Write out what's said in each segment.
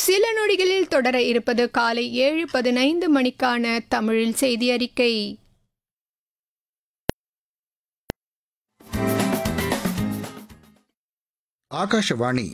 சில நொடிகளில் தொடர இருப்பது காலை ஏழு பதினைந்து மணிக்கான தமிழில் செய்தி அறிக்கை ஆகாஷவாணி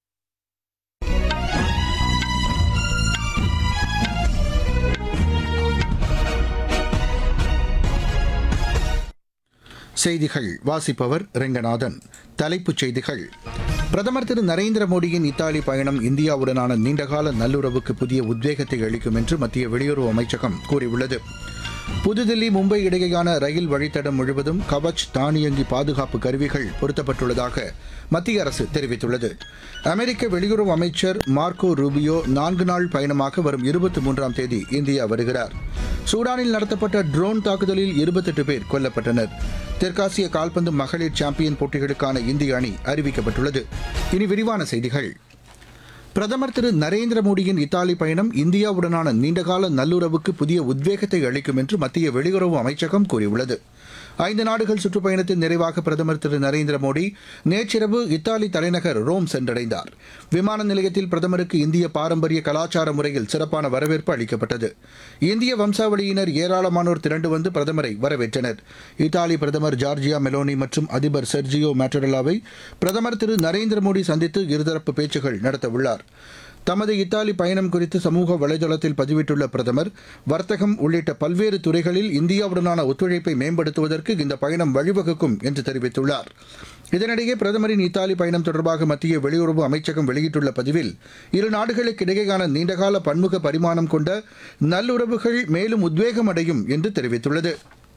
செய்திகள் வாசிப்பவர் ரெங்கநாதன் தலைப்புச் செய்திகள் பிரதமர் திரு நரேந்திர மோடியின் இத்தாலி பயணம் இந்தியாவுடனான நீண்டகால நல்லுறவுக்கு புதிய உத்வேகத்தை அளிக்கும் என்று மத்திய வெளியுறவு அமைச்சகம் கூறியுள்ளது புதுதில்லி மும்பை இடையேயான ரயில் வழித்தடம் முழுவதும் கவச் தானியங்கி பாதுகாப்பு கருவிகள் பொருத்தப்பட்டுள்ளதாக மத்திய அரசு தெரிவித்துள்ளது அமெரிக்க வெளியுறவு அமைச்சர் மார்க்கோ ரூபியோ நான்கு நாள் பயணமாக வரும் இருபத்தி மூன்றாம் தேதி இந்தியா வருகிறார் சூடானில் நடத்தப்பட்ட ட்ரோன் தாக்குதலில் இருபத்தெட்டு பேர் கொல்லப்பட்டனர் தெற்காசிய கால்பந்து மகளிர் சாம்பியன் போட்டிகளுக்கான இந்திய அணி அறிவிக்கப்பட்டுள்ளது இனி விரிவான செய்திகள் பிரதமர் திரு நரேந்திர மோடியின் இத்தாலி பயணம் இந்தியாவுடனான நீண்டகால நல்லுறவுக்கு புதிய உத்வேகத்தை அளிக்கும் என்று மத்திய வெளியுறவு அமைச்சகம் கூறியுள்ளது ஐந்து நாடுகள் சுற்றுப்பயணத்தின் நிறைவாக பிரதமர் திரு நரேந்திர மோடி நேற்றிரவு இத்தாலி தலைநகர் ரோம் சென்றடைந்தார் விமான நிலையத்தில் பிரதமருக்கு இந்திய பாரம்பரிய கலாச்சார முறையில் சிறப்பான வரவேற்பு அளிக்கப்பட்டது இந்திய வம்சாவளியினர் ஏராளமானோர் திரண்டு வந்து பிரதமரை வரவேற்றனர் இத்தாலி பிரதமர் ஜார்ஜியா மெலோனி மற்றும் அதிபர் செர்ஜியோ மேட்டரலாவை பிரதமர் திரு நரேந்திர மோடி சந்தித்து இருதரப்பு பேச்சுகள் நடத்தவுள்ளார் தமது இத்தாலி பயணம் குறித்து சமூக வலைதளத்தில் பதிவிட்டுள்ள பிரதமர் வர்த்தகம் உள்ளிட்ட பல்வேறு துறைகளில் இந்தியாவுடனான ஒத்துழைப்பை மேம்படுத்துவதற்கு இந்த பயணம் வழிவகுக்கும் என்று தெரிவித்துள்ளார் இதனிடையே பிரதமரின் இத்தாலி பயணம் தொடர்பாக மத்திய வெளியுறவு அமைச்சகம் வெளியிட்டுள்ள பதிவில் இரு நாடுகளுக்கு இடையேயான நீண்டகால பன்முக பரிமாணம் கொண்ட நல்லுறவுகள் மேலும் உத்வேகம் அடையும் என்று தெரிவித்துள்ளது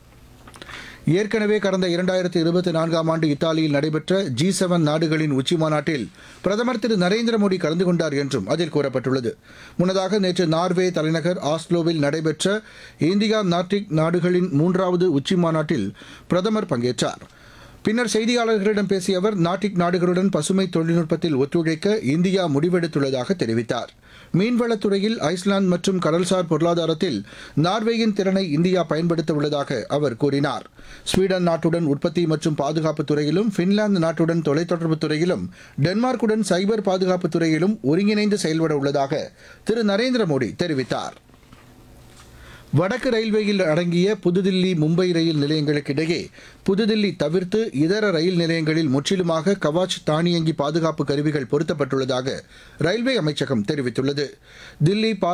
ஏற்கனவே கடந்த இரண்டாயிரத்தி இருபத்தி நான்காம் ஆண்டு இத்தாலியில் நடைபெற்ற ஜி செவன் நாடுகளின் உச்சி மாநாட்டில் பிரதமர் திரு நரேந்திர மோடி கலந்து கொண்டார் என்றும் அதில் கூறப்பட்டுள்ளது முன்னதாக நேற்று நார்வே தலைநகர் ஆஸ்லோவில் நடைபெற்ற இந்தியா நார்டிக் நாடுகளின் மூன்றாவது உச்சி மாநாட்டில் பிரதமர் பங்கேற்றார் பின்னர் செய்தியாளர்களிடம் பேசிய அவர் நாட்டிக் நாடுகளுடன் பசுமை தொழில்நுட்பத்தில் ஒத்துழைக்க இந்தியா முடிவெடுத்துள்ளதாக தெரிவித்தார் மீன்வளத்துறையில் ஐஸ்லாந்து மற்றும் கடல்சார் பொருளாதாரத்தில் நார்வேயின் திறனை இந்தியா பயன்படுத்த உள்ளதாக அவர் கூறினார் ஸ்வீடன் நாட்டுடன் உற்பத்தி மற்றும் பாதுகாப்பு துறையிலும் பின்லாந்து நாட்டுடன் தொலைத்தொடர்பு துறையிலும் டென்மார்க்குடன் சைபர் பாதுகாப்பு துறையிலும் ஒருங்கிணைந்து செயல்பட உள்ளதாக திரு நரேந்திர மோடி தெரிவித்தார் வடக்கு ரயில்வேயில் அடங்கிய புதுதில்லி மும்பை ரயில் நிலையங்களுக்கு இடையே புதுதில்லி தவிர்த்து இதர ரயில் நிலையங்களில் முற்றிலுமாக கவாச் தானியங்கி பாதுகாப்பு கருவிகள் பொருத்தப்பட்டுள்ளதாக ரயில்வே அமைச்சகம் தெரிவித்துள்ளது தில்லி